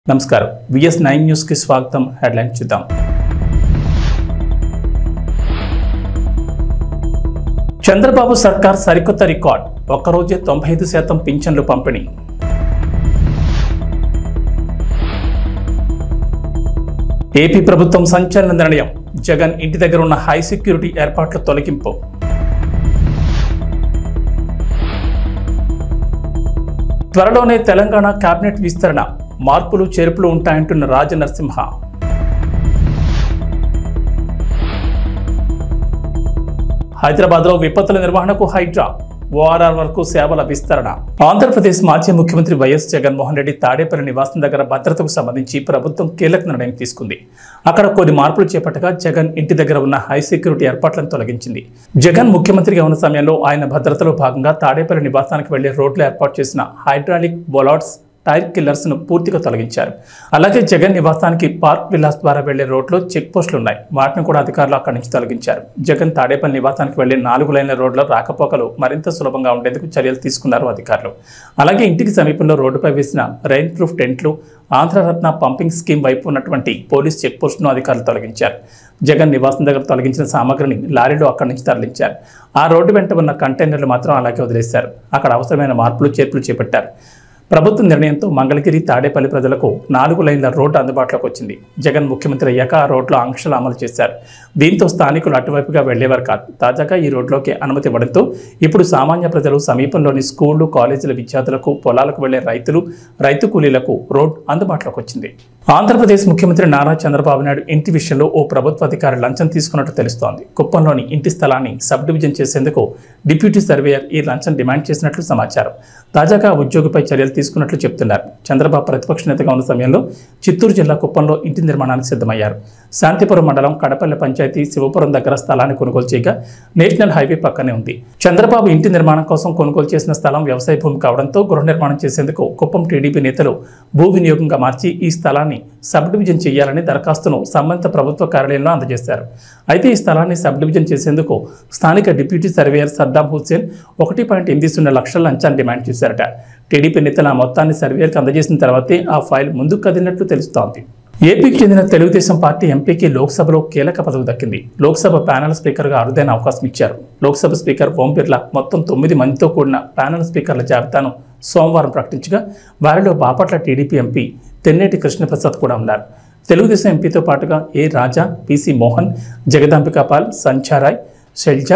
నమస్కారం VS nine న్యూస్కి స్వాగతం హెడ్లైన్ చూద్దాం చంద్రబాబు సర్కార్ సరికొత్త రికార్డ్ ఒక్కరోజే తొంభై ఐదు శాతం పింఛన్లు పంపిణీ ఏపీ ప్రభుత్వం సంచలన నిర్ణయం జగన్ ఇంటి దగ్గర ఉన్న హై సెక్యూరిటీ ఏర్పాట్ల తొలగింపు త్వరలోనే తెలంగాణ కేబినెట్ విస్తరణ మార్పులు చేర్పులు ఉంటాయంటున్న రాజనరసింహ హైదరాబాద్లో విపత్తుల నిర్వహణకు హైడ్రా ఓఆర్ఆర్ వరకు సేవల విస్తరణ ఆంధ్రప్రదేశ్ మాజీ ముఖ్యమంత్రి వైఎస్ జగన్మోహన్ రెడ్డి తాడేపల్లి నివాసం దగ్గర భద్రతకు సంబంధించి ప్రభుత్వం కీలక నిర్ణయం తీసుకుంది అక్కడ కొన్ని మార్పులు చేపట్టగా జగన్ ఇంటి దగ్గర ఉన్న హై సెక్యూరిటీ ఏర్పాట్లను తొలగించింది జగన్ ముఖ్యమంత్రిగా ఉన్న సమయంలో ఆయన భద్రతలో భాగంగా తాడేపల్లి నివాసానికి వెళ్లే రోడ్లు ఏర్పాటు చేసిన హైడ్రాలిక్ బొలాట్స్ టైర్ కిల్లర్స్ ను పూర్తిగా తొలగించారు అలాగే జగన్ నివాసానికి పార్క్ విలాస్ ద్వారా వెళ్లే రోడ్లో చెక్ పోస్టులు ఉన్నాయి వాటిని కూడా అధికారులు అక్కడి నుంచి తొలగించారు జగన్ తాడేపల్లి నివాసానికి వెళ్లే నాలుగు లైన్ల రోడ్ల రాకపోకలు మరింత సులభంగా ఉండేందుకు చర్యలు తీసుకున్నారు అధికారులు అలాగే ఇంటికి సమీపంలో రోడ్డుపై వేసిన రెయిన్ ప్రూఫ్ టెంట్లు ఆంధ్రరత్న పంపింగ్ స్కీమ్ వైపు ఉన్నటువంటి పోలీస్ చెక్ పోస్టును అధికారులు తొలగించారు జగన్ నివాసం దగ్గర తొలగించిన సామగ్రిని లారీలో అక్కడి నుంచి తరలించారు ఆ రోడ్డు వెంట ఉన్న కంటైనర్లు మాత్రం అలాగే వదిలేశారు అక్కడ అవసరమైన మార్పులు చేర్పులు చేపట్టారు ప్రభుత్వ నిర్ణయంతో మంగళగిరి తాడేపల్లి ప్రజలకు నాలుగు లైన్ల రోడ్డు అందుబాటులోకి వచ్చింది జగన్ ముఖ్యమంత్రి అయ్యాక ఆ రోడ్లో ఆంక్షలు అమలు చేశారు దీంతో స్థానికులు అటువైపుగా వెళ్లేవారు కాదు తాజాగా ఈ రోడ్లోకి అనుమతి ఇవ్వడంతో ఇప్పుడు సామాన్య ప్రజలు సమీపంలోని స్కూళ్లు కాలేజీల విద్యార్థులకు పొలాలకు వెళ్లే రైతులు రైతు కూలీలకు రోడ్ అందుబాటులోకి వచ్చింది ఆంధ్రప్రదేశ్ ముఖ్యమంత్రి నారా చంద్రబాబు నాయుడు ఇంటి విషయంలో ఓ ప్రభుత్వ అధికారి లంచం తీసుకున్నట్టు తెలుస్తోంది కుప్పంలోని ఇంటి స్థలాన్ని సబ్ డివిజన్ చేసేందుకు డిప్యూటీ సర్వేయర్ ఈ లంచం డిమాండ్ చేసినట్లు సమాచారం తాజాగా ఆ ఉద్యోగిపై చర్యలు తీసుకున్నట్లు చెప్తున్నారు చంద్రబాబు ప్రతిపక్ష నేతగా ఉన్న సమయంలో చిత్తూరు జిల్లా కుప్పంలో ఇంటి నిర్మాణానికి సిద్ధమయ్యారు శాంతిపురం మండలం కడపల్లి పంచాయతీ శివపురం దగ్గర స్థలాన్ని కొనుగోలు చేయగా నేషనల్ హైవే పక్కనే ఉంది చంద్రబాబు ఇంటి నిర్మాణం కోసం కొనుగోలు చేసిన స్థలం వ్యవసాయ భూమి కావడంతో గృహ నిర్మాణం చేసేందుకు కుప్పం టీడీపీ నేతలు భూ వినియోగంగా మార్చి ఈ స్థలాన్ని సబ్ డివిజన్ చేయాలని దరఖాస్తును సంబంధిత ప్రభుత్వ కార్యాలయంలో అందజేశారు అయితే ఈ స్థలాన్ని సబ్ డివిజన్ చేసేందుకు స్థానిక డిప్యూటీ సర్వేయర్ సద్దాం హుస్సేన్ ఒకటి పాయింట్ ఎనిమిది సున్నా లక్షల లంచాన్ని డిమాండ్ చేశారట టీడీపీ నేతలు ఆ మొత్తాన్ని సర్వేయర్కి అందజేసిన తర్వాతే ఆ ఫైల్ ముందుకు కదిలినట్లు తెలుస్తోంది ఏపీకి చెందిన తెలుగుదేశం పార్టీ ఎంపీకి లోక్సభలో కీలక పదవి దక్కింది లోక్సభ ప్యానెల్ స్పీకర్గా అరుదైన అవకాశం ఇచ్చారు లోక్సభ స్పీకర్ ఓం బిర్లా మొత్తం తొమ్మిది మందితో కూడిన ప్యానెల్ స్పీకర్ల జాబితాను సోమవారం ప్రకటించగా వారిలో బాపట్ల టీడీపీ ఎంపీ తెన్నేటి కృష్ణప్రసాద్ కూడా ఉన్నారు తెలుగుదేశం ఎంపీతో పాటుగా ఏ రాజా పిసి మోహన్ జగదాంబికాపాల్ సంచారాయ్ శైల్జా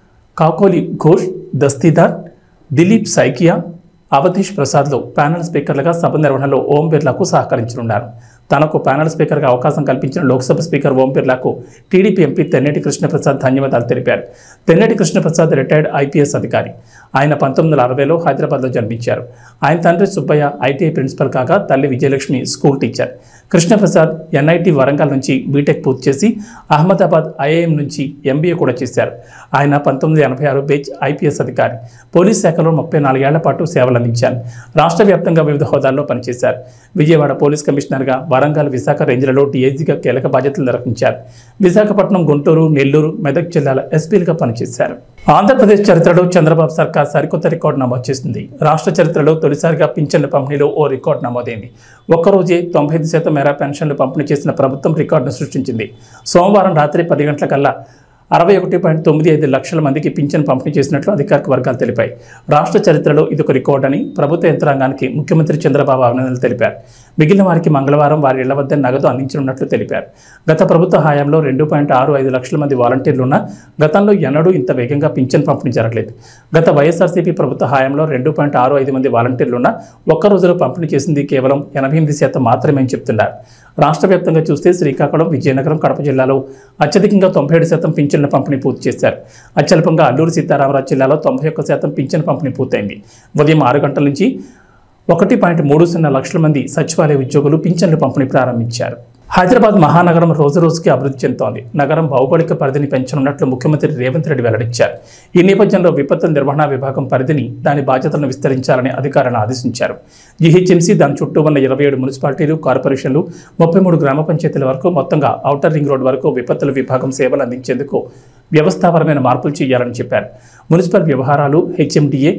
కాకోలి ఘోష్ దస్తీదార్ దిలీప్ సైకియా అవధీష్ ప్రసాద్లు ప్యానెల్ స్పీకర్లుగా సభ నిర్వహణలో ఓం బిర్లాకు సహకరించనున్నారు తనకు ప్యానెల్ స్పీకర్గా అవకాశం కల్పించిన లోక్సభ స్పీకర్ ఓం బిర్లాకు టీడీపీ ఎంపీ తెన్నేటి కృష్ణప్రసాద్ ధన్యవాదాలు తెలిపారు తెన్నేటి కృష్ణప్రసాద్ రిటైర్డ్ ఐపీఎస్ అధికారి ఆయన పంతొమ్మిది వందల అరవైలో హైదరాబాద్లో జన్మించారు ఆయన తండ్రి సుబ్బయ్య ఐటీఐ ప్రిన్సిపల్ కాగా తల్లి Vijayalakshmi school teacher Krishnaprasad NIT Warangal నుంచి బీటెక్ పూర్తి చేసి అహ్మదాబాద్ ఐఐఎం నుంచి ఎంబీఏ కూడా చేశారు ఆయన పంతొమ్మిది ఎనభై ఆరు బేచ్ ఐపీఎస్ అధికారి పోలీస్ శాఖలో ముప్పై నాలుగేళ్ల పాటు సేవలు అందించారు రాష్ట్ర వ్యాప్తంగా వివిధ హోదాల్లో పనిచేశారు విజయవాడ పోలీస్ కమిషనర్గా వరంగల్ విశాఖ రేంజ్లలో డీఐజీగా కీలక బాధ్యతలు నిర్వహించారు విశాఖపట్నం గుంటూరు నెల్లూరు మెదక్ జిల్లాల ఎస్పీలుగా పనిచేశారు ఆంధ్రప్రదేశ్ చరిత్రలో చంద్రబాబు సర్కార్ సరికొత్త రికార్డు నమోదు చేసింది రాష్ట్ర చరిత్రలో తొలిసారిగా పింఛన్ల పంపిణీలో ఓ రికార్డు నమోదైంది ఒక్కరోజే తొంభై ఐదు శాతం మేర పెన్షన్లు పంపిణీ చేసిన ప్రభుత్వం రికార్డును సృష్టించింది సోమవారం రాత్రి పది గంటలకల్లా అరవై ఒకటి పాయింట్ తొమ్మిది ఐదు లక్షల మందికి పింఛన్ పంపిణీ చేసినట్లు అధికారిక వర్గాలు తెలిపాయి రాష్ట్ర చరిత్రలో ఇదొక రికార్డ్ అని ప్రభుత్వ యంత్రాంగానికి ముఖ్యమంత్రి చంద్రబాబు అభినందనలు తెలిపారు మిగిలిన వారికి మంగళవారం వారి ఇళ్ల వద్ద నగదు అందించనున్నట్లు తెలిపారు గత ప్రభుత్వ హయాంలో రెండు పాయింట్ ఆరు ఐదు లక్షల మంది వాలంటీర్లు ఉన్న గతంలో ఎన్నడూ ఇంత వేగంగా పింఛన్ పంపిణీ జరగలేదు గత వైఎస్ఆర్సీపీ ప్రభుత్వ హయాంలో రెండు పాయింట్ ఆరు ఐదు మంది వాలంటీర్లు ఉన్న ఒక్క రోజులో పంపిణీ చేసింది కేవలం ఎనభై ఎనిమిది శాతం మాత్రమే అని చెప్తున్నారు రాష్ట్ర వ్యాప్తంగా చూస్తే శ్రీకాకుళం విజయనగరం కడప జిల్లాలో అత్యధికంగా తొంభై ఏడు శాతం పింఛన్ల పంపిణీ పూర్తి చేశారు అత్యల్పంగా అల్లూరు సీతారామరాజు జిల్లాలో తొంభై ఒక్క శాతం పింఛన్ పంపిణీ పూర్తయింది ఉదయం ఆరు గంటల నుంచి ఒకటి పాయింట్ మూడు సున్నా లక్షల మంది సచివాలయ ఉద్యోగులు పింఛన్లు పంపిణీ ప్రారంభించారు హైదరాబాద్ మహానగరం రోజు రోజుకి అభివృద్ధి చెందుతోంది నగరం భౌగోళిక పరిధిని పెంచనున్నట్లు ముఖ్యమంత్రి రేవంత్ రెడ్డి వెల్లడించారు ఈ నేపథ్యంలో విపత్తుల నిర్వహణ విభాగం పరిధిని దాని బాధ్యతలను విస్తరించాలని అధికారులను ఆదేశించారు జీహెచ్ఎంసీ దాని చుట్టూ ఉన్న ఇరవై ఏడు మున్సిపాలిటీలు కార్పొరేషన్లు ముప్పై మూడు గ్రామ పంచాయతీల వరకు మొత్తంగా ఔటర్ రింగ్ రోడ్ వరకు విపత్తుల విభాగం సేవలు అందించేందుకు వ్యవస్థాపరమైన మార్పులు చేయాలని చెప్పారు మున్సిపల్ వ్యవహారాలు HMDA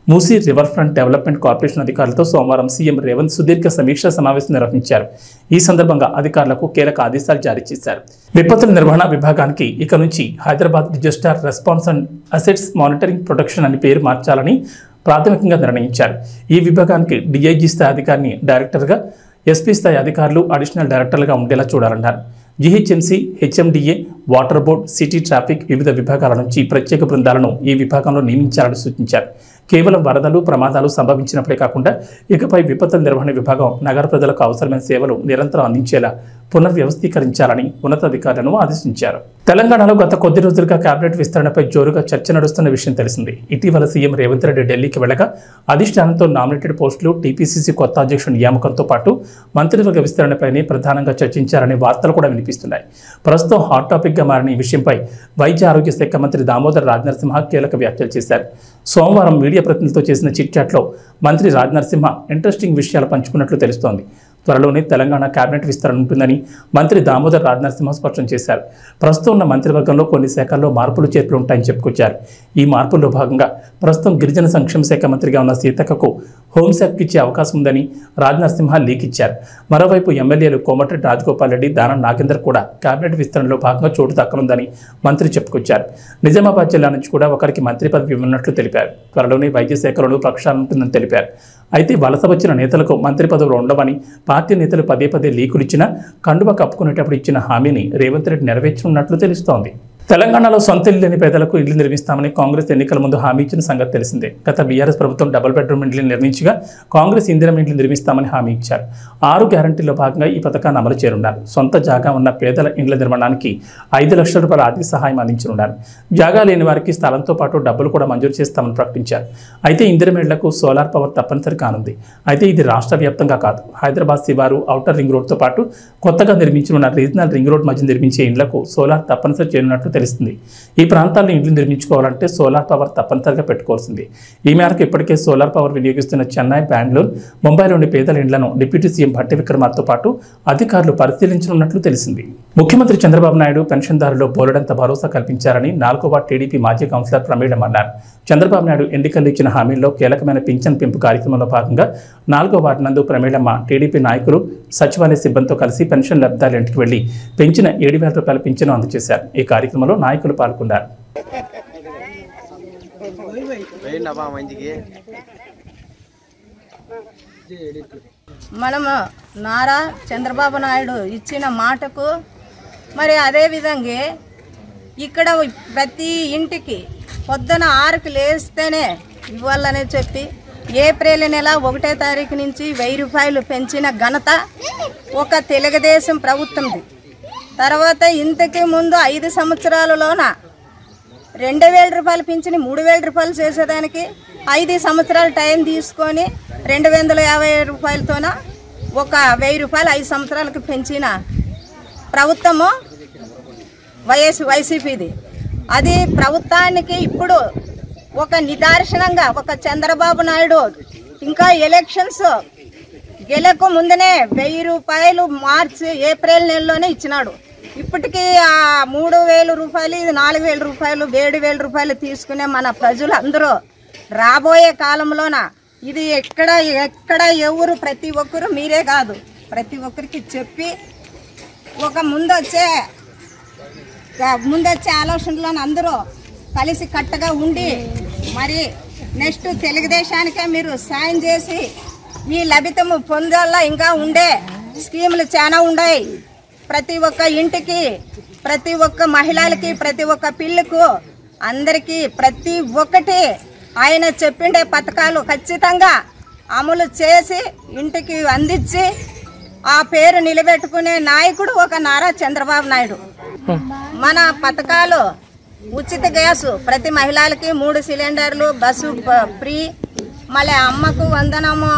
Musi river front development corporation అధికారులతో సోమవారం సీఎం రేవంత్ సుదీర్ఘ సమీక్షా సమావేశం నిర్వహించారు ఈ సందర్భంగా అధికారులకు కీలక ఆదేశాలు జారీ చేశారు విపత్తుల నిర్వహణ విభాగానికి ఇక నుంచి Hyderabad disaster response and assets monitoring protection అని పేరు మార్చాలని ప్రాథమికంగా నిర్ణయించారు ఈ విభాగానికి డిఐజీ స్థాయి అధికారిని డైరెక్టర్గా ఎస్పీ స్థాయి అధికారులు అడిషనల్ డైరెక్టర్లుగా ఉండేలా చూడాలన్నారు GHMC HMDA water board city traffic వివిధ విభాగాల నుంచి ప్రత్యేక బృందాలను ఈ విభాగంలో నియమించాలని సూచించారు కేవలం వరదలు ప్రమాదాలు సంభవించినప్పుడే కాకుండా ఇకపై విపత్తుల నిర్వహణ విభాగం నగర ప్రజలకు అవసరమైన సేవలు నిరంతరం అందించేలా పునర్వ్యవస్థీకరించాలని ఉన్నతాధికారులను ఆదేశించారు తెలంగాణలో గత కొద్ది రోజులుగా కేబినెట్ విస్తరణపై జోరుగా చర్చ నడుస్తున్న విషయం తెలిసింది ఇటీవల సీఎం రేవంత్ రెడ్డి ఢిల్లీకి వెళ్ళగా అధిష్టానంతో నామినేటెడ్ పోస్టులు టీపీసీసీ కొత్త అధ్యక్షుడి నియామకంతో పాటు మంత్రివర్గ విస్తరణపైనే ప్రధానంగా చర్చించారనే వార్తలు కూడా వినిపిస్తున్నాయి ప్రస్తుతం హాట్ టాపిక్గా మారిన ఈ విషయంపై వైద్య ఆరోగ్య శాఖ మంత్రి దామోదర్ రాజనరసింహ కీలక వ్యాఖ్యలు చేశారు సోమవారం మీడియా ప్రతినిధులతో చేసిన చిట్ చాట్లో మంత్రి రాజనరసింహ ఇంట్రెస్టింగ్ విషయాలు పంచుకున్నట్లు తెలుస్తోంది త్వరలోనే తెలంగాణ కేబినెట్ విస్తరణ ఉంటుందని మంత్రి దామోదర్ రాజనరసింహ స్పష్టం చేశారు ప్రస్తుతం ఉన్న మంత్రివర్గంలో కొన్ని శాఖల్లో మార్పులు చేర్పులు ఉంటాయని చెప్పుకొచ్చారు ఈ మార్పుల్లో భాగంగా ప్రస్తుతం గిరిజన సంక్షేమ శాఖ మంత్రిగా ఉన్న సీతక్కకు హోంశాఖకి ఇచ్చే అవకాశం ఉందని రాజనరసింహ లీక్ ఇచ్చారు మరోవైపు ఎమ్మెల్యేలు కోమటిరెడ్డి రాజగోపాల్ రెడ్డి దానం నాగేందర్ కూడా కేబినెట్ విస్తరణలో భాగంగా చోటు దక్కనుందని మంత్రి చెప్పుకొచ్చారు నిజామాబాద్ జిల్లా నుంచి కూడా ఒకరికి మంత్రి పదవి ఇవ్వనున్నట్లు తెలిపారు త్వరలోనే వైద్య శాఖలోనూ ప్రక్షాళన ఉంటుందని తెలిపారు అయితే వలస వచ్చిన నేతలకు మంత్రి పదవులు ఉండవని పార్టీ నేతలు పదే పదే లీకులు ఇచ్చినా కండువ కప్పుకునేటప్పుడు ఇచ్చిన హామీని రేవంత్ రెడ్డి నెరవేర్చనున్నట్లు తెలుస్తోంది తెలంగాణలో సొంత ఇల్లు లేని పేదలకు ఇల్లు నిర్మిస్తామని కాంగ్రెస్ ఎన్నికల ముందు హామీ ఇచ్చిన సంగతి తెలిసిందే గత బీఆర్ఎస్ ప్రభుత్వం డబుల్ బెడ్రూమ్ ఇండ్లు నిర్మించగా కాంగ్రెస్ ఇందిరం ఇండ్లు నిర్మిస్తామని హామీ ఇచ్చారు ఆరు గ్యారంటీల్లో భాగంగా ఈ పథకాన్ని అమలు చేయనున్నారు సొంత జాగా ఉన్న పేదల ఇండ్ల నిర్మాణానికి ఐదు లక్షల రూపాయల ఆర్థిక సహాయం అందించనున్నారు జాగా లేని వారికి స్థలంతో పాటు డబ్బులు కూడా మంజూరు చేస్తామని ప్రకటించారు అయితే ఇందిరం ఇళ్లకు సోలార్ పవర్ తప్పనిసరి కానుంది అయితే ఇది రాష్ట్ర వ్యాప్తంగా కాదు హైదరాబాద్ శివారు ఔటర్ రింగ్ రోడ్తో పాటు కొత్తగా నిర్మించనున్న రీజనల్ రింగ్ రోడ్ మధ్య నిర్మించే ఇండ్లకు సోలార్ తప్పనిసరి చేయనున్నట్లు తెలుస్తుంది ఈ ప్రాంతాల్లో ఇండ్లు నిర్మించుకోవాలంటే సోలార్ పవర్ తప్పనిసరిగా పెట్టుకోవాల్సింది ఈ మేరకు ఇప్పటికే సోలార్ పవర్ వినియోగిస్తున్న చెన్నై బెంగళూరు ముంబైలోని పేదల ఇండ్లను డిప్యూటీ సీఎం భట్టి విక్రమార్తో పాటు అధికారులు పరిశీలించనున్నట్లు తెలిసింది ముఖ్యమంత్రి చంద్రబాబు నాయుడు పెన్షన్దారుల్లో బోలెడంత భరోసా కల్పించారని నాలుగో వార్డు టీడీపీ మాజీ కౌన్సిలర్ ప్రమీడం అన్నారు చంద్రబాబు నాయుడు ఎన్నికల్లో ఇచ్చిన హామీల్లో కీలకమైన పింఛన్ పెంపు కార్యక్రమంలో భాగంగా నాలుగో వార్డు నందు ప్రమీళమ్మ టీడీపీ నాయకులు సచివాలయ సిబ్బందితో కలిసి పెన్షన్ లబ్ధిదారుల ఇంటికి వెళ్లి పెంచిన ఏడు వేల రూపాయల పింఛను అందజేశారు ఈ కార్యక్రమంలో నాయకులు పాల్గొన్నారు పోయిండమ్మా మంచికి మనము నారా చంద్రబాబు నాయుడు ఇచ్చిన మాటకు మరి అదే విధంగా ఇక్కడ ప్రతి ఇంటికి పొద్దున ఆరుకు లేస్తేనే ఇవ్వాలని చెప్పి ఏప్రిల్ నెల ఒకటో తారీఖు నుంచి వెయ్యి రూపాయలు పెంచిన ఘనత ఒక తెలుగుదేశం ప్రభుత్వంది తర్వాత ఇంతకు ముందు ఐదు సంవత్సరాలలోన రెండు వేల రూపాయలు పింఛని మూడు వేల రూపాయలు చేసేదానికి ఐదు సంవత్సరాలు టైం తీసుకొని రెండు వందల యాభై రూపాయలతోన ఒక వెయ్యి రూపాయలు ఐదు సంవత్సరాలకు పెంచిన ప్రభుత్వము వైఎస్ వైసీపీది అది ప్రభుత్వానికి ఇప్పుడు ఒక నిదర్శనంగా ఒక చంద్రబాబు నాయుడు ఇంకా ఎలక్షన్స్ గెలకు ముందునే వెయ్యి రూపాయలు మార్చి ఏప్రిల్ నెలలోనే ఇచ్చినాడు ఇప్పటికీ ఆ మూడు వేలు రూపాయలు ఇది నాలుగు వేల రూపాయలు ఏడు వేల రూపాయలు తీసుకునే మన ప్రజలు అందరూ రాబోయే కాలంలోన ఇది ఎక్కడ ఎక్కడ ఎవరు ప్రతి ఒక్కరు మీరే కాదు ప్రతి ఒక్కరికి చెప్పి ఒక ముందొచ్చే ముందొచ్చే ఆలోచనలో అందరూ కలిసి కట్టగా ఉండి మరి నెక్స్ట్ తెలుగుదేశానికే మీరు సాయం చేసి ఈ లభితము పొందాలా ఇంకా ఉండే స్కీములు చాలా ఉన్నాయి ప్రతి ఒక్క ఇంటికి ప్రతి ఒక్క మహిళలకి ప్రతి ఒక్క పిల్లకు అందరికీ ప్రతి ఒక్కటి ఆయన చెప్పిండే పథకాలు ఖచ్చితంగా అమలు చేసి ఇంటికి అందించి ఆ పేరు నిలబెట్టుకునే నాయకుడు ఒక నారా చంద్రబాబు నాయుడు మన పథకాలు ఉచిత గ్యాసు ప్రతి మహిళలకి మూడు సిలిండర్లు బస్సు ప- ఫ్రీ మళ్ళీ అమ్మకు వందనము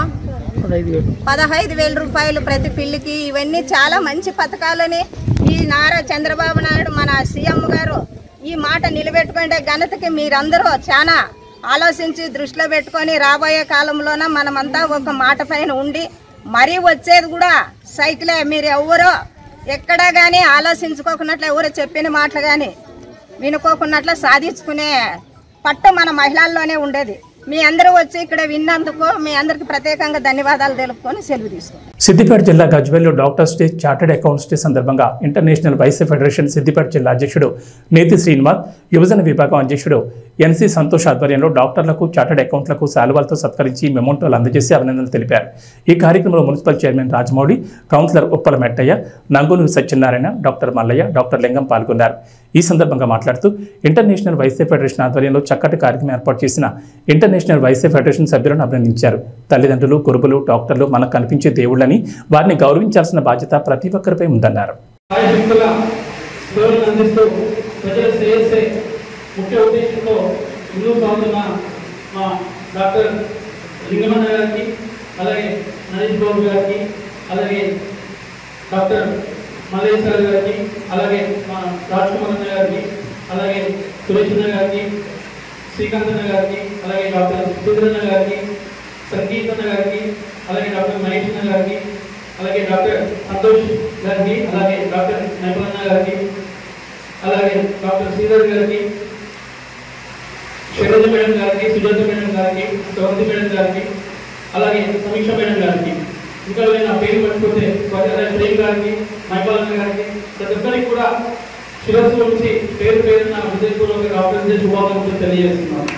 పదహైదు వేల రూపాయలు ప్రతి పిల్లికి ఇవన్నీ చాలా మంచి పథకాలని ఈ నారా చంద్రబాబు నాయుడు మన సీఎం గారు ఈ మాట నిలబెట్టుకునే ఘనతకి మీరందరూ చాలా ఆలోచించి దృష్టిలో పెట్టుకొని రాబోయే కాలంలోన మనమంతా ఒక మాట పైన ఉండి మరీ వచ్చేది కూడా సైకిలే మీరు ఎవరో ఎక్కడా కానీ ఆలోచించుకోకున్నట్లు ఎవరు చెప్పిన మాటలు కానీ వినుకోకున్నట్లు సాధించుకునే పట్టు మన మహిళల్లోనే ఉండేది మీ అందరూ వచ్చి ఇక్కడ విన్నందుకు మీ అందరికి ప్రత్యేకంగా ధన్యవాదాలు తెలుపుకొని సెలవు తీసుకుంటాం సిద్దిపేట జిల్లా గజ్వేల్లో doctors day chartered accounts day సందర్భంగా ఇంటర్నేషనల్ వైస్ ఫెడరేషన్ సిద్దిపేట జిల్లా అధ్యక్షుడు నేతి శ్రీనివాస్ యువజన విభాగం అధ్యక్షుడు ఎన్సి సంతోష్ ఆధ్వర్యంలో డాక్టర్లకు చార్టెడ్ అకౌంట్లకు శాలువాలతో సత్కరించి మెమోంటోలు అందజేసి అభినందనలు తెలిపారు ఈ కార్యక్రమంలో municipal chairman Rajamouli councillor Uppala Mettaiah Nangunuru Satyanarayana doctor Mallaiah doctor Lingam పాల్గొన్నారు ఈ సందర్భంగా మాట్లాడుతూ ఇంటర్నేషనల్ వైసే ఫెడరేషన్ ఆధ్వర్యంలో చక్కటి కార్యక్రమం ఏర్పాటు చేసిన ఇంటర్నేషనల్ వైసే ఫెడరేషన్ సభ్యులను అభినందించారు తల్లిదండ్రులు గురువులు డాక్టర్లు మనకు కనిపించే దేవుళ్ళని వారిని గౌరవించాల్సిన బాధ్యత ప్రతి ఒక్కరిపై ఉందన్నారు కార్యశక్తుల సేవలను అందిస్తూ ప్రజల శ్రేయస్సే ముఖ్య ఉద్దేశంతో ముందుకు సాగుతున్న మా డాక్టర్ లింగమన్న గారికి అలాగే నరేష్ బాబు గారికి అలాగే డాక్టర్ మల్లేశ్వర గారికి అలాగే మా రాజ్ కుమార్ అన్న గారికి అలాగే సురేష్ అన్న గారికి శ్రీకాంత్ అన్న గారికి అలాగే డాక్టర్ సుధీరన్న గారికి సంగీత్ అన్న గారికి అలాగే డాక్టర్ మహేష్ అన్న గారికి అలాగే డాక్టర్ సంతోష్ గారికి అలాగే డాక్టర్ నైపులన్న గారికి అలాగే డాక్టర్ శ్రీధర్ గారికి శైలజ మేడం గారికి సుజాత మేడం గారికి సవంతి మేడం గారికి అలాగే సమీక్ష మేడం గారికి ఇంకా నా పేరు పట్టుకుంటే అలాగే ప్రేమ్ గారికి మైపాలన్న గారికి ప్రతి ఒక్కరికి కూడా శిరస్సు నుంచి పేరు పేరున హృదయపూర్వక డాక్టర్ డే శుభాకాంక్షలు తెలియజేస్తున్నాను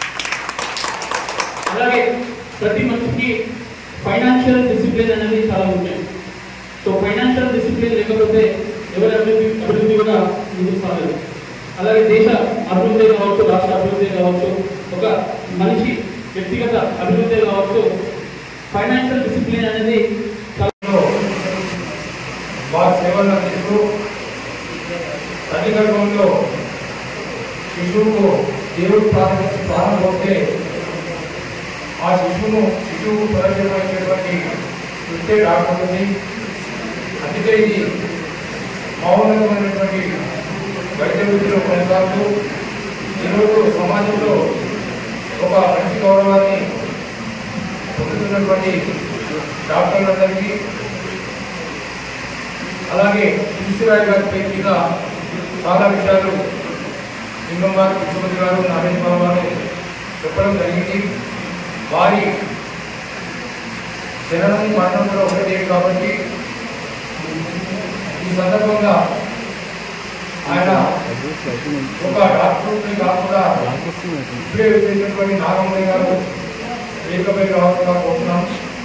అలాగే ప్రతి మనిషికి ఫైనాన్షియల్ డిసిప్లిన్ అనేది చాలా ముఖ్యం సో ఫైనాన్షియల్ డిసిప్లిన్ లేకపోతే ఎవరి అభివృద్ధి అభివృద్ధి కూడా ముందుకు సాగదు అలాగే దేశ అభివృద్ధి కావచ్చు రాష్ట్ర అభివృద్ధి కావచ్చు ఒక మనిషి వ్యక్తిగత అభివృద్ధి కావచ్చు ఫైనాన్షియల్ డిసిప్లిన్ అనేది చాలా వారి సేవలు అందిస్తూ తల్లి గర్భంలో శిశువుకు దేవుడు ప్రారంభించి ప్రారంభమవుతే ఆ శిశువును శిశువుకు పరిచయమైనటువంటి వృత్తే డాక్టర్ ఉంది అందుకే ఇది మౌనమైనటువంటి వైద్య వృత్తిలో కొనసాగుతూ ఈరోజు సమాజంలో ఒక మంచి గౌరవాన్ని పొందుతున్నటువంటి డాక్టర్లందరికీ అలాగే ఈశ్వరాయ్ గారి పేరు మీద చాలా విషయాలు లింగం గారు కృష్ణపతి గారు నరేష్ బాబు గారు చెప్పడం జరిగింది వారి జననం మరణం కూడా ఒకటే కాబట్టి ఈ సందర్భంగా ఆయన ఒక డాక్టర్ని కాకుండా ఇప్పుడే వచ్చేటటువంటి నాగమణి గారు ఏకపై రావాల్సిందిగా కోరుతున్నాం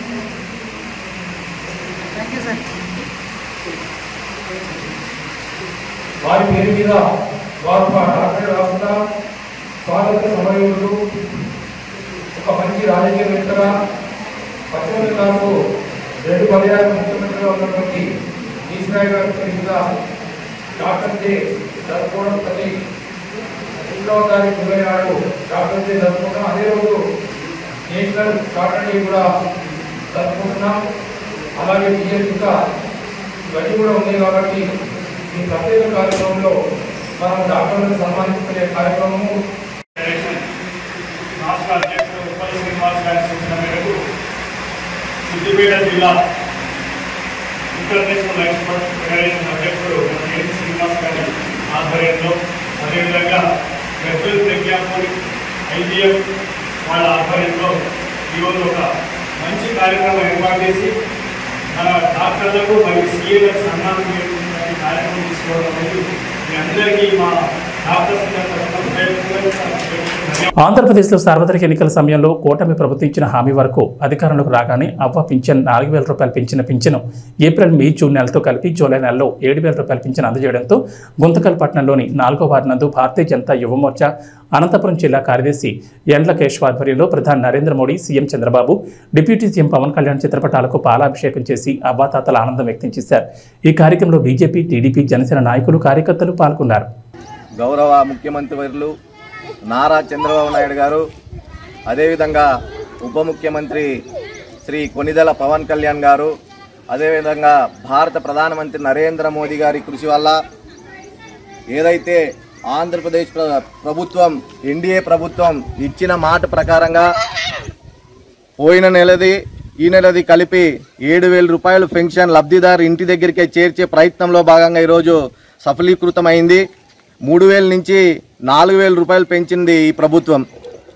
వారి పేరు మీద వారు ఒక డాక్టర్ కాకుండా స్వాగత సమయంలో ఒక మంచి రాజకీయవేత్తగా పశ్చిమ జిల్లాకు రెండు పర్యాలు ముఖ్యమంత్రిగా ఉన్నటువంటి ఈశ్వరాయ్ గారి పేరు మీద డాక్టర్ డే జరుపుకోవడం ప్రతి రెండవ తారీఖు జూలై నాడు డాక్టర్ డే జరుపుకుంటాం అదే రోజు నేషనల్ డాక్టర్ డే కూడా జరుపుకుంటున్నాం అలాగే టీఎస్ ఇంకా ఇవన్నీ కూడా ఉన్నాయి కాబట్టి ఈ ప్రత్యేక కార్యక్రమంలో మనం డాక్టర్లను సన్మానించుకునే కార్యక్రమము ఫెడరేషన్ రాష్ట్ర అధ్యక్షుడు ఉప్పల్ శ్రీనివాస్ గారి సూచన మేరకు సిద్దిపేట జిల్లా ఇంటర్నేషనల్ ఎక్స్పర్ట్ ఫెడరేషన్ అధ్యక్షుడు ఎన్ శ్రీనివాస్ గారి ఆధ్వర్యంలో అదేవిధంగా గజ్వల్ ప్రజ్ఞాపూర్ ఐజిఎఫ్ వాళ్ళ ఆధ్వర్యంలో ఈరోజు ఒక మంచి కార్యక్రమం ఏర్పాటు చేసి మన డాక్టర్లకు మరియు సీఏలకు సన్మానం చేస్తున్న కార్యక్రమం తీసుకోవడం అనేది మీ అందరికీ మా డాక్టర్స్ తరఫున ఆంధ్రప్రదేశ్లో సార్వత్రిక ఎన్నికల సమయంలో కూటమి ప్రభుత్వం ఇచ్చిన హామీ వరకు అధికారంలోకి రాగానే అవ్వ పింఛన్ నాలుగు వేల రూపాయలు పెంచిన పింఛను ఏప్రిల్ మే జూన్ నెలతో కలిపి జూలై నెలలో ఏడు వేల రూపాయల పింఛను అందజేయడంతో గుంతకల్ పట్టణంలోని నాలుగో వార్డు నందు భారతీయ జనతా యువమోర్చా అనంతపురం జిల్లా కార్యదర్శి ఎండ్ల కేశవ్ ఆధ్వర్యంలో ప్రధాని Narendra Modi CM Chandrababu deputy CM Pawan Kalyan చిత్రపటాలకు పాలాభిషేకం చేసి అవ్వాతాతల ఆనందం వ్యక్తం చేశారు ఈ కార్యక్రమంలో బీజేపీ టీడీపీ జనసేన నాయకులు కార్యకర్తలు పాల్గొన్నారు గౌరవ ముఖ్యమంత్రి వర్యులు నారా చంద్రబాబు నాయుడు గారు అదేవిధంగా ఉప ముఖ్యమంత్రి శ్రీ కొనిదెల పవన్ కళ్యాణ్ గారు అదేవిధంగా భారత ప్రధానమంత్రి నరేంద్ర మోదీ గారి కృషి వల్ల ఏదైతే ఆంధ్రప్రదేశ్ ప్ర- ప్రభుత్వం ఎన్డీఏ ప్రభుత్వం ఇచ్చిన మాట ప్రకారంగా పోయిన నెలది ఈ నెలది కలిపి ఏడు వేల రూపాయలు పెన్షన్ లబ్ధిదారు ఇంటి దగ్గరికే చేర్చే ప్రయత్నంలో భాగంగా ఈరోజు సఫలీకృతమైంది మూడు వేల నుంచి నాలుగు వేల రూపాయలు పెంచింది ఈ ప్రభుత్వం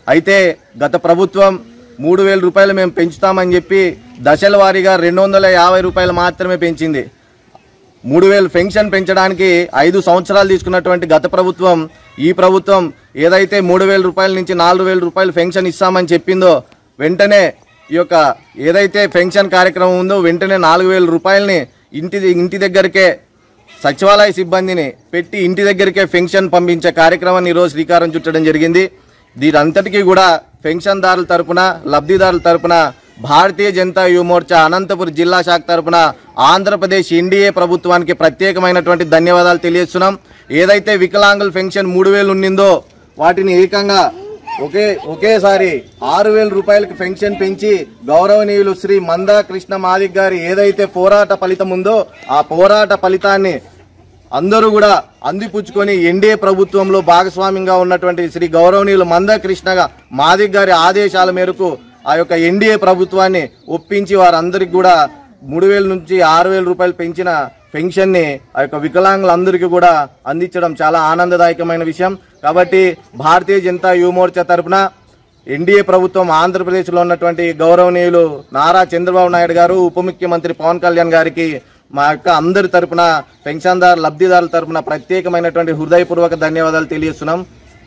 అయితే గత ప్రభుత్వం మూడు వేల రూపాయలు మేము పెంచుతామని చెప్పి దశల వారీగా రెండు వందల యాభై రూపాయలు మాత్రమే పెంచింది మూడు వేలు పెన్షన్ పెంచడానికి ఐదు సంవత్సరాలు తీసుకున్నటువంటి గత ప్రభుత్వం ఈ ప్రభుత్వం ఏదైతే మూడు వేల రూపాయల నుంచి నాలుగు వేల రూపాయలు పెన్షన్ ఇస్తామని చెప్పిందో వెంటనే ఈ యొక్క ఏదైతే పెన్షన్ కార్యక్రమం ఉందో వెంటనే నాలుగు వేల రూపాయలని ఇంటి ఇంటి దగ్గరికే సచివాలయ సిబ్బందిని పెట్టి ఇంటి దగ్గరికే పెన్షన్ పంపించే కార్యక్రమాన్ని ఈరోజు శ్రీకారం చుట్టడం జరిగింది దీనంతటికీ కూడా పెన్షన్దారుల తరపున లబ్ధిదారుల తరపున భారతీయ జనతా యువమోర్చా అనంతపురం జిల్లా శాఖ తరపున ఆంధ్రప్రదేశ్ ఎన్డీఏ ప్రభుత్వానికి ప్రత్యేకమైనటువంటి ధన్యవాదాలు తెలియజేస్తున్నాం ఏదైతే వికలాంగుల పెన్షన్ మూడు వేలు ఉండిందో వాటిని ఏకంగా ఒకే ఒకేసారి ఆరు వేల రూపాయలకి పెన్షన్ పెంచి గౌరవనీయులు శ్రీ మందా కృష్ణ మాదిక్ గారి ఏదైతే పోరాట ఫలితం ఉందో ఆ పోరాట ఫలితాన్ని అందరూ కూడా అందిపుచ్చుకొని ఎన్డీఏ ప్రభుత్వంలో భాగస్వామ్యంగా ఉన్నటువంటి శ్రీ గౌరవనీయులు మందకృష్ణ మాదిక్ గారి ఆదేశాల మేరకు ఆ యొక్క ఎన్డీఏ ప్రభుత్వాన్ని ఒప్పించి వారందరికి కూడా మూడు వేల నుంచి ఆరు వేల రూపాయలు పెంచిన పెన్షన్ని ఆ యొక్క వికలాంగులందరికీ కూడా అందించడం చాలా ఆనందదాయకమైన విషయం కాబట్టి భారతీయ జనతా యువమోర్చా తరపున ఎన్డీఏ ప్రభుత్వం ఆంధ్రప్రదేశ్లో ఉన్నటువంటి గౌరవనీయులు నారా చంద్రబాబు నాయుడు గారు ఉప ముఖ్యమంత్రి పవన్ కళ్యాణ్ గారికి మా యొక్క అందరి తరపున పెన్షన్దారు లబ్ధిదారుల తరపున ప్రత్యేకమైనటువంటి హృదయపూర్వక ధన్యవాదాలు తెలియజేస్తున్నాం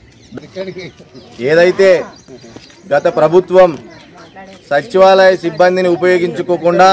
ఏదైతే గత ప్రభుత్వం సచివాలయ సిబ్బందిని ఉపయోగించుకోకుండా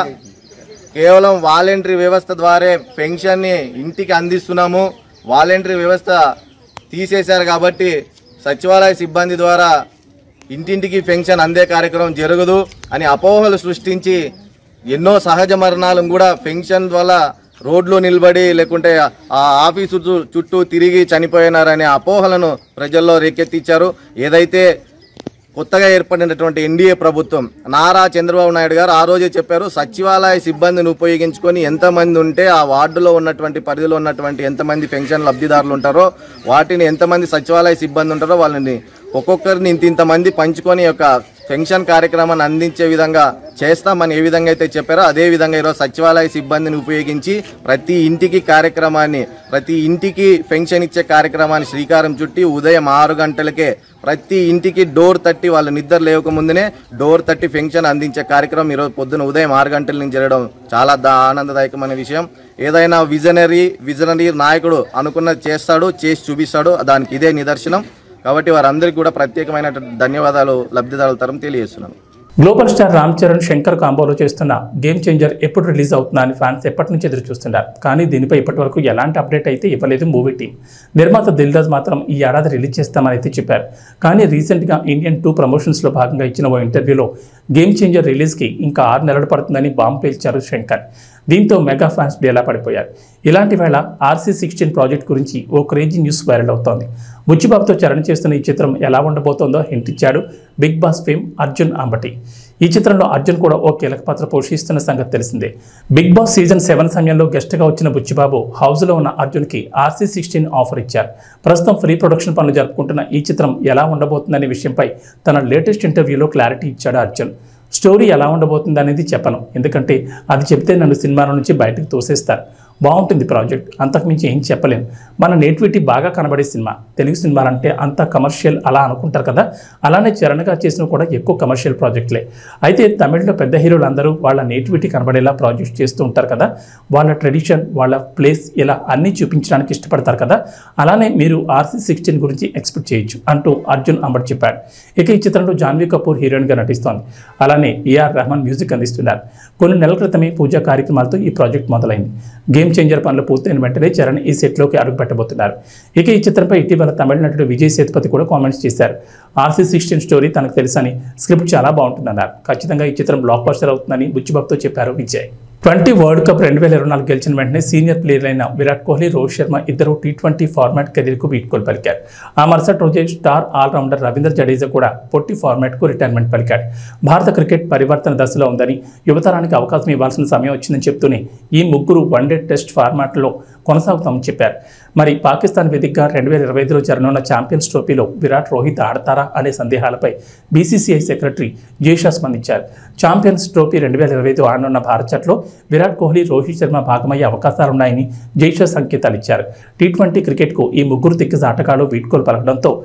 కేవలం వాలంటరీ వ్యవస్థ ద్వారా పెన్షన్ని ఇంటికి అందిస్తున్నాము వాలంటరీ వ్యవస్థ తీసేశారు కాబట్టి సచివాలయ సిబ్బంది ద్వారా ఇంటింటికి పెన్షన్ అందే కార్యక్రమం జరగదు అని అపోహలు సృష్టించి ఎన్నో సహజ మరణాలను కూడా పెన్షన్ వల్ల రోడ్లో నిలబడి లేకుంటే ఆ ఆఫీసు చు- చుట్టూ తిరిగి చనిపోయినారనే అపోహలను ప్రజల్లో రేకెత్తించారు ఏదైతే కొత్తగా ఏర్పడినటువంటి ఎన్డీఏ ప్రభుత్వం నారా చంద్రబాబు నాయుడు గారు ఆ రోజే చెప్పారు సచివాలయ సిబ్బందిని ఉపయోగించుకొని ఎంతమంది ఉంటే ఆ వార్డులో ఉన్నటువంటి పరిధిలో ఉన్నటువంటి ఎంతమంది పెన్షన్ లబ్ధిదారులు ఉంటారో వాటిని ఎంతమంది సచివాలయ సిబ్బంది ఉంటారో వాళ్ళని ఒక్కొక్కరిని ఇంత ఇంతమంది పంచుకొని ఈ యొక్క పెన్షన్ కార్యక్రమాన్ని అందించే విధంగా చేస్తామని ఏ విధంగా అయితే చెప్పారో అదే విధంగా ఈరోజు సచివాలయ సిబ్బందిని ఉపయోగించి ప్రతి ఇంటికి కార్యక్రమాన్ని ప్రతి ఇంటికి పెన్షన్ ఇచ్చే కార్యక్రమాన్ని శ్రీకారం చుట్టి ఉదయం ఆరు గంటలకే ప్రతి ఇంటికి డోర్ తట్టి వాళ్ళ నిద్ర లేవక ముందునే డోర్ తట్టి పెన్షన్ అందించే కార్యక్రమం ఈరోజు పొద్దున ఉదయం ఆరు గంటల నుంచి జరగడం చాలా దా ఆనందదాయకమైన విషయం ఏదైనా విజనరీ విజనరీ నాయకుడు అనుకున్నది చేస్తాడు చేసి చూపిస్తాడు దానికి ఇదే నిదర్శనం కాబట్టి వారందరికీ కూడా ప్రత్యేకమైన ధన్యవాదాలు లబ్ధిదారుల తరం తెలియజేస్తున్నాను గ్లోబల్ స్టార్ రామ్ చరణ్ శంకర్ కాంబోలో చేస్తున్న గేమ్ చేంజర్ ఎప్పుడు రిలీజ్ అవుతుందా అని ఫ్యాన్స్ ఎప్పటి నుంచి ఎదురు చూస్తున్నారు కానీ దీనిపై ఇప్పటి వరకు ఎలాంటి అప్డేట్ అయితే ఇవ్వలేదు మూవీ టీం నిర్మాత దిల్ రాజ్ మాత్రం ఈ ఏడాది రిలీజ్ చేస్తామని అయితే చెప్పారు కానీ రీసెంట్గా ఇండియన్ టూ ప్రమోషన్స్లో భాగంగా ఇచ్చిన ఓ ఇంటర్వ్యూలో గేమ్ చేంజర్ రిలీజ్కి ఇంకా ఆరు నెలలు పడుతుందని బాంబు పేల్చారు శంకర్ దీంతో మెగా ఫ్యాన్స్ డేలా పడిపోయారు ఇలాంటి వేళ ఆర్సీ సిక్స్టీన్ ప్రాజెక్ట్ గురించి ఓ క్రేజీ న్యూస్ వైరల్ అవుతోంది బుచ్చిబాబుతో చరణ్ చేస్తున్న ఈ చిత్రం ఎలా ఉండబోతోందో హింట్ ఇచ్చాడు Bigg Boss fame Arjun Ambati ఈ చిత్రంలో అర్జున్ కూడా ఓ కీలక పాత్ర పోషిస్తున్న సంగతి తెలిసిందే బిగ్ బాస్ సీజన్ సెవెన్ సమయంలో గెస్ట్గా వచ్చిన బుచ్చిబాబు హౌస్లో ఉన్న అర్జున్కి ఆర్సీ సిక్స్టీన్ ఆఫర్ ఇచ్చారు ప్రస్తుతం ఫ్రీ ప్రొడక్షన్ పనులు జరుపుకుంటున్న ఈ చిత్రం ఎలా ఉండబోతుందనే విషయంపై తన లేటెస్ట్ ఇంటర్వ్యూలో క్లారిటీ ఇచ్చాడు అర్జున్ స్టోరీ ఎలా ఉండబోతుంది అనేది చెప్పను ఎందుకంటే అది చెప్తే నన్ను సినిమాల నుంచి బయటకు తోసేస్తారు బాగుంటుంది ప్రాజెక్ట్ అంతకుమించి ఏం చెప్పలేను మన నేటివిటీ బాగా కనబడే సినిమా తెలుగు సినిమాలంటే అంత కమర్షియల్ అలా అనుకుంటారు కదా అలానే చరణ్గా చేసిన కూడా ఎక్కువ కమర్షియల్ ప్రాజెక్టులే అయితే తమిళ్లో పెద్ద హీరోలు అందరూ వాళ్ళ నేటివిటీ కనబడేలా ప్రాజెక్ట్ చేస్తూ ఉంటారు కదా వాళ్ళ ట్రెడిషన్ వాళ్ళ ప్లేస్ ఇలా అన్నీ చూపించడానికి ఇష్టపడతారు కదా అలానే మీరు ఆర్సీ సిక్స్టీన్ గురించి ఎక్స్పెక్ట్ చేయొచ్చు అంటూ అర్జున్ అంబట్ చెప్పాడు ఇక ఈ చిత్రంలో జాన్వీ కపూర్ హీరోయిన్గా నటిస్తోంది అలానే ఏఆర్ రెహమాన్ మ్యూజిక్ అందిస్తున్నారు కొన్ని నెలల క్రితమే పూజా కార్యక్రమాలతో ఈ ప్రాజెక్ట్ మొదలైంది గేమ్ చేంజర్ పనులు పూర్తయిన వెంటనే చరణ్ ఈ సెట్లోకి అడుగు పెట్టబోతున్నారు ఇక ఈ చిత్రంపై ఇటీవల తమిళ నటుడు విజయ్ సేతుపతి కూడా కామెంట్స్ చేశారు ఆర్సీ సిక్స్టీన్ స్టోరీ తనకు తెలుసని స్క్రిప్ట్ చాలా బాగుంటుందన్నారు ఖచ్చితంగా ఈ చిత్రం బ్లాక్ బస్టర్ అవుతుందని బుచ్చిబాబుతో చెప్పారు విజయ్ ట్వంటీ వరల్డ్ కప్ రెండు వేల ఇరవై నాలుగు గెలిచిన వెంటనే సీనియర్ ప్లేయర్ అయిన విరాట్ కోహ్లీ రోహిత్ శర్మ ఇద్దరు టీ ట్వంటీ ఫార్మాట్ కెరీర్కు వీడ్కోలు పలికారు ఆ మరుసటి రోజే స్టార్ ఆల్రౌండర్ రవీంద్ర జడేజా కూడా పొట్టి ఫార్మాట్కు రిటైర్మెంట్ పలికాడు భారత క్రికెట్ పరివర్తన దశలో ఉందని యువతరానికి అవకాశం ఇవ్వాల్సిన సమయం వచ్చిందని చెప్తూనే ఈ ముగ్గురు వన్డే టెస్ట్ ఫార్మాట్లో కొనసాగుతామని చెప్పారు మరి పాకిస్తాన్ వేదికగా రెండు వేల ఇరవై ఐదులో జరగనున్న ఛాంపియన్స్ ట్రోఫీలో విరాట్ రోహిత్ ఆడతారా అనే సందేహాలపై బీసీసీఐ సెక్రటరీ జేషా స్పందించారు ఛాంపియన్స్ ట్రోఫీ రెండు వేల ఇరవై ఐదు ఆడనున్న భారత్ జట్లో విరాట్ కోహ్లీ రోహిత్ శర్మ భాగమయ్యే అవకాశాలున్నాయని జైషా సంకేతాలు ఇచ్చారు టీ ట్వంటీ క్రికెట్కు ఈ ముగ్గురు దిగ్గజ ఆటగాళ్లు వీడ్కోలు పలకడంతో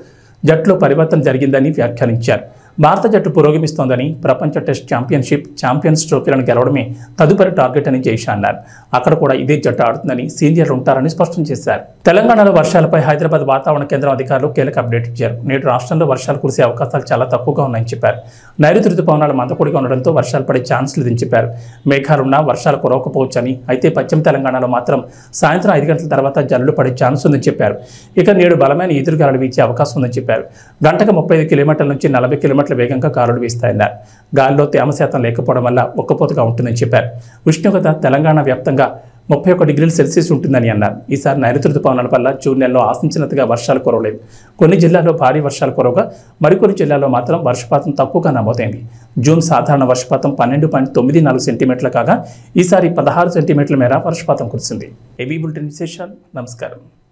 జట్టులో పరివర్తన జరిగిందని వ్యాఖ్యానించారు భారత జట్టు పురోగమిస్తోందని ప్రపంచ టెస్ట్ ఛాంపియన్షిప్ ఛాంపియన్స్ ట్రోఫీలను గెలవడమే తదుపరి టార్గెట్ అని జైషా అన్నారు అక్కడ కూడా ఇదే జట్టు ఆడుతుందని సీనియర్లు ఉంటారని స్పష్టం చేశారు తెలంగాణలో వర్షాలపై హైదరాబాద్ వాతావరణ కేంద్రం అధికారులు కీలక అప్డేట్ ఇచ్చారు నేడు రాష్ట్రంలో వర్షాలు కురిసే అవకాశాలు చాలా తక్కువగా ఉన్నాయని చెప్పారు నైరుతి రుతుపవనాలు మందకొడిగా ఉండడంతో వర్షాలు పడే ఛాన్స్ లేదని చెప్పారు మేఘాలున్నా వర్షాలు కురవకపోవచ్చని అయితే పశ్చిమ తెలంగాణలో మాత్రం సాయంత్రం ఐదు గంటల తర్వాత జల్లులు పడే ఛాన్స్ ఉందని చెప్పారు ఇక నేడు బలమైన ఎదురుగాలు వీచే అవకాశం ఉందని చెప్పారు గంటకు ముప్పై ఐదు కిలోమీటర్ల నుంచి నలభై కిలోమీటర్ల వేగంగా గాలులు వీస్తాయన్నారు గాలిలో తేమ శాతం లేకపోవడం వల్ల ఒక్కపోతగా ఉంటుందని చెప్పారు ఉష్ణోగ్రత తెలంగాణ వ్యాప్తంగా ముప్పై ఒక్క డిగ్రీల సెల్సియస్ ఉంటుందని అన్నారు ఈసారి నైరుతి రుతుపవనాల వల్ల జూన్ నెలలో ఆశించినంతగా వర్షాలు కురవలేదు కొన్ని జిల్లాల్లో భారీ వర్షాలు కురవగా మరికొన్ని జిల్లాల్లో మాత్రం వర్షపాతం తక్కువగా నమోదైంది జూన్ సాధారణ వర్షపాతం పన్నెండు పాయింట్ తొమ్మిది నాలుగు సెంటీమీటర్లు కాగా ఈసారి పదహారు సెంటీమీటర్ల మేర వర్షపాతం కురిసింది ఏబీ బులెటిన్ విశేషాలు నమస్కారం